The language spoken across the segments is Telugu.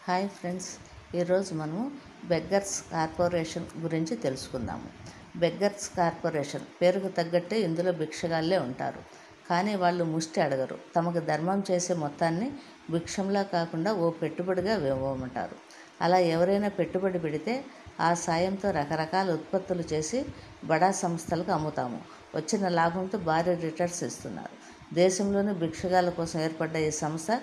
హాయ్ ఫ్రెండ్స్ ఈరోజు మనము బెగ్గర్స్ కార్పొరేషన్ గురించి తెలుసుకుందాము బెగ్గర్స్ కార్పొరేషన్ పేరుకు తగ్గట్టే ఇందులో భిక్షగాళ్ళే ఉంటారు కానీ వాళ్ళు ముష్టి అడగరు తమకు ధర్మం చేసే మొత్తాన్ని భిక్షంలా కాకుండా ఓ పెట్టుబడిగా ఇవ్వమంటారు అలా ఎవరైనా పెట్టుబడి పెడితే ఆ సాయంతో రకరకాల ఉత్పత్తులు చేసి బడా సంస్థలకు అమ్ముతాము వచ్చిన లాభంతో భారీ రిటర్న్స్ ఇస్తున్నారు దేశంలోని భిక్షగాల కోసం ఏర్పడ్డ ఈ సంస్థ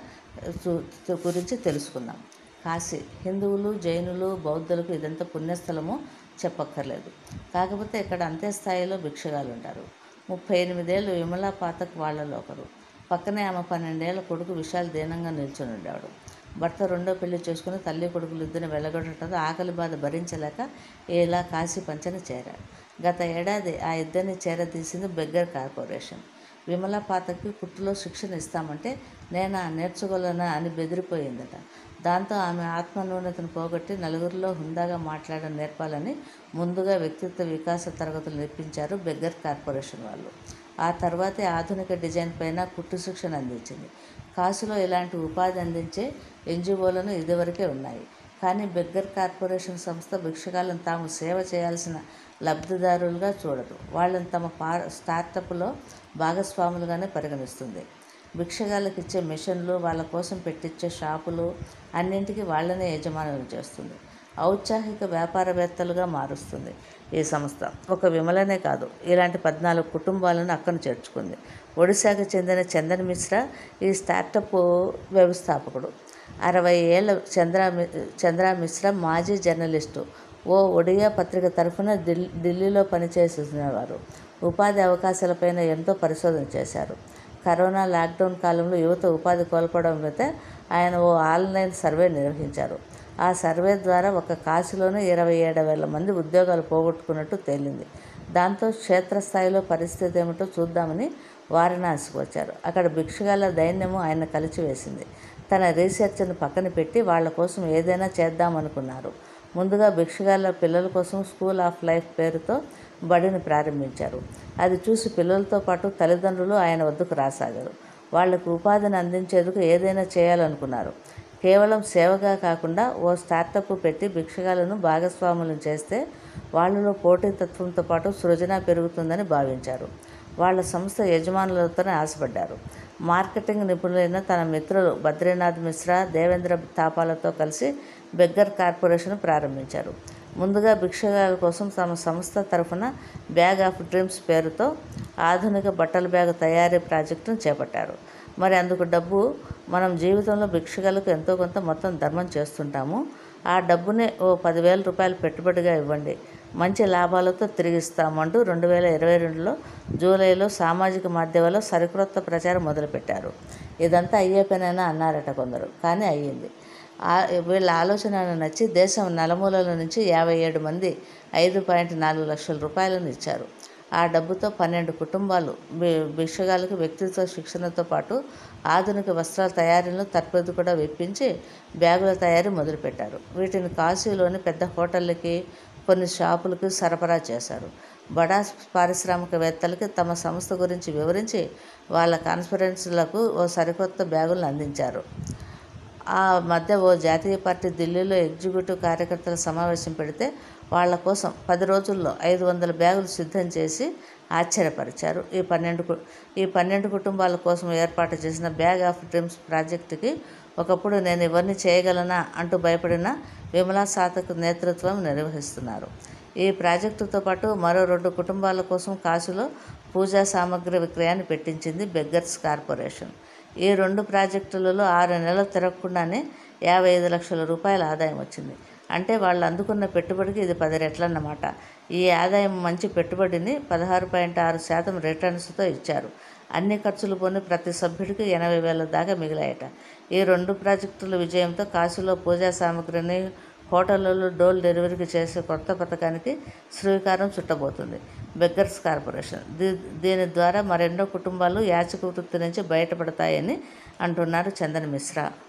చు- గురించి తెలుసుకుందాం కాశీ హిందువులు జైనులు బౌద్ధులకు ఇదంతా పుణ్యస్థలము చెప్పక్కర్లేదు కాకపోతే ఇక్కడ అంతే స్థాయిలో భిక్షగాలు ఉంటారు ముప్పై ఎనిమిదేళ్ళు విమలా పాతక్ వాళ్ళలో ఒకరు పక్కనే ఆమె పన్నెండేళ్ల కొడుకు విశాల్ దీనంగా నిల్చుని ఉండేవాడు భర్త రెండో పెళ్లి చేసుకుని తల్లి కొడుకులు ఇద్దరిని వెళ్ళగొట్టడంతో ఆకలి బాధ భరించలేక ఇలా కాశీ పంచని చేరాడు గత ఏడాది ఆ ఇద్దరిని చేరదీసింది బెగ్గర్ కార్పొరేషన్ విమలా పాతకి కుట్టులో శిక్షణ ఇస్తామంటే నేనా నేర్చుకోలేనా అని బెదిరిపోయిందట దాంతో ఆమె ఆత్మన్యూనతను పోగొట్టి నలుగురిలో హుందాగా మాట్లాడడం నేర్పాలని ముందుగా వ్యక్తిత్వ వికాస తరగతులు నేర్పించారు బెగ్గర్ కార్పొరేషన్ వాళ్ళు ఆ తర్వాతే ఆధునిక డిజైన్ పైన కుట్టు శిక్షణ అందించింది కాసులో ఇలాంటి ఉపాధి అందించే ఎన్జిఓలను ఇదివరకే ఉన్నాయి కానీ బెగ్గర్ కార్పొరేషన్ సంస్థ భిక్షగాలను తాము సేవ చేయాల్సిన లబ్ధిదారులుగా చూడదు వాళ్ళని తమ పా స్టార్టప్లో భాగస్వాములుగానే పరిగణిస్తుంది భిక్షగాళ్ళకి ఇచ్చే మిషన్లు వాళ్ళ కోసం పెట్టించే షాపులు అన్నింటికి వాళ్ళనే యజమానులు చేస్తుంది ఔత్సాహిక వ్యాపారవేత్తలుగా మారుస్తుంది ఈ సంస్థ ఒక విమలనే కాదు ఇలాంటి పద్నాలుగు కుటుంబాలను అక్కను చేర్చుకుంది ఒడిశాకు చెందిన చందన్ మిశ్రా ఈ స్టార్టప్ వ్యవస్థాపకుడు అరవై ఏళ్ళ చంద్ర చంద్ర మిశ్రా మాజీ జర్నలిస్టు ఓ ఒడియా పత్రిక తరఫున ఢిల్లీ ఢిల్లీలో పనిచేసేవారు ఉపాధి అవకాశాలపైన ఎంతో పరిశోధన చేశారు కరోనా లాక్డౌన్ కాలంలో యువత ఉపాధి కోల్పోవడం మీద ఆయన ఓ ఆన్లైన్ సర్వే నిర్వహించారు ఆ సర్వే ద్వారా ఒక కాశీలోనే ఇరవై ఏడు వేల మంది ఉద్యోగాలు పోగొట్టుకున్నట్టు తేలింది దాంతో క్షేత్రస్థాయిలో పరిస్థితి ఏమిటో చూద్దామని వారణాసికి వచ్చారు అక్కడ భిక్షగాల దైన్యము ఆయన కలిచివేసింది తన రీసెర్చ్ను పక్కన పెట్టి వాళ్ళ కోసం ఏదైనా చేద్దామనుకున్నారు ముందుగా భిక్షగాళ్ళ పిల్లల కోసం స్కూల్ ఆఫ్ లైఫ్ పేరుతో బడిని ప్రారంభించారు అది చూసి పిల్లలతో పాటు తల్లిదండ్రులు ఆయన వద్దకు రాసాగారు వాళ్లకు ఉపాధిని అందించేందుకు ఏదైనా చేయాలనుకున్నారు కేవలం సేవగా కాకుండా ఓ స్టార్టప్ పెట్టి భిక్షగాలను భాగస్వాములను చేస్తే వాళ్ళలో పోటీతత్వంతో పాటు సృజన పెరుగుతుందని భావించారు వాళ్ళ సంస్థ యజమానులతోనే ఆశపడ్డారు మార్కెటింగ్ నిపుణులైన తన మిత్రులు బద్రీనాథ్ మిశ్రా దేవేంద్ర తాపాలతో కలిసి బెగ్గర్ కార్పొరేషన్ ప్రారంభించారు ముందుగా భిక్షగాల కోసం తమ సంస్థ తరఫున బ్యాగ్ ఆఫ్ డ్రీమ్స్ పేరుతో ఆధునిక బట్టల బ్యాగ్ తయారీ ప్రాజెక్టును చేపట్టారు మరి అందుకు డబ్బు మనం జీవితంలో భిక్షగాలకు ఎంతో కొంత మొత్తం ధర్మం చేస్తుంటాము ఆ డబ్బునే ఓ పదివేల రూపాయలు పెట్టుబడిగా ఇవ్వండి మంచి లాభాలతో తిరిగిస్తామంటూ రెండు వేల ఇరవై రెండులో జూలైలో సామాజిక మాధ్యమాల్లో సరికొత్త ప్రచారం మొదలుపెట్టారు ఇదంతా అయ్యే పనేనా అన్నారట కొందరు కానీ అయ్యింది ఆ- వీళ్ళ ఆలోచన నచ్చి దేశం నలుమూలల నుంచి యాభై ఏడు మంది ఐదు పాయింట్ నాలుగు లక్షల రూపాయలను ఇచ్చారు ఆ డబ్బుతో పన్నెండు కుటుంబాలు భి- భిక్షగాలకు వ్యక్తిత్వ శిక్షణతో పాటు ఆధునిక వస్త్రాల తయారీలో తరపతి కూడా వెప్పించి బ్యాగుల తయారీ మొదలుపెట్టారు వీటిని కాశీలోని పెద్ద హోటళ్ళకి కొన్ని షాపులకు సరఫరా చేశారు బడా పారిశ్రామికవేత్తలకి తమ సంస్థ గురించి వివరించి వాళ్ళ కాన్ఫరెన్స్లకు ఓ సరికొత్త బ్యాగులను అందించారు ఆ మధ్య ఓ జాతీయ పార్టీ ఢిల్లీలో ఎగ్జిక్యూటివ్ కార్యకర్తల సమావేశం పెడితే వాళ్ళ కోసం పది రోజుల్లో ఐదు వందల బ్యాగులు సిద్ధం చేసి ఆశ్చర్యపరిచారు ఈ పన్నెండు కు- ఈ పన్నెండు కుటుంబాల కోసం ఏర్పాటు చేసిన బ్యాగ్ ఆఫ్ డ్రీమ్స్ ప్రాజెక్టుకి ఒకప్పుడు నేను ఇవన్నీ చేయగలనా అంటూ భయపడిన విమలా సాతక్ నేతృత్వం నిర్వహిస్తున్నారు ఈ ప్రాజెక్టుతో పాటు మరో రెండు కుటుంబాల కోసం కాశీలో పూజా సామాగ్రి విక్రయాన్ని పెట్టించింది బెగ్గర్స్ కార్పొరేషన్ ఈ రెండు ప్రాజెక్టులలో ఆరు నెలలు తిరగకుండానే యాభై ఐదు లక్షల రూపాయల ఆదాయం వచ్చింది అంటే వాళ్ళు అందుకున్న పెట్టుబడికి ఇది పది రెట్లన్నమాట ఈ ఆదాయం మంచి పెట్టుబడిని పదహారు పాయింట్ ఆరు శాతం రిటర్న్స్తో ఇచ్చారు అన్ని ఖర్చులు పోని ప్రతి సభ్యుడికి ఎనభై వేల దాకా మిగిలాయట ఈ రెండు ప్రాజెక్టుల విజయంతో కాశీలో పూజా సామాగ్రిని హోటళ్లలో డోర్ డెలివరీకి చేసే కొత్త పథకానికి శ్రీకారం చుట్టబోతుంది బెగ్గర్స్ కార్పొరేషన్ దీ దీని ద్వారా మరెన్నో కుటుంబాలు యాచక వృత్తి నుంచి బయటపడతాయని అంటున్నారు చందన్ మిశ్రా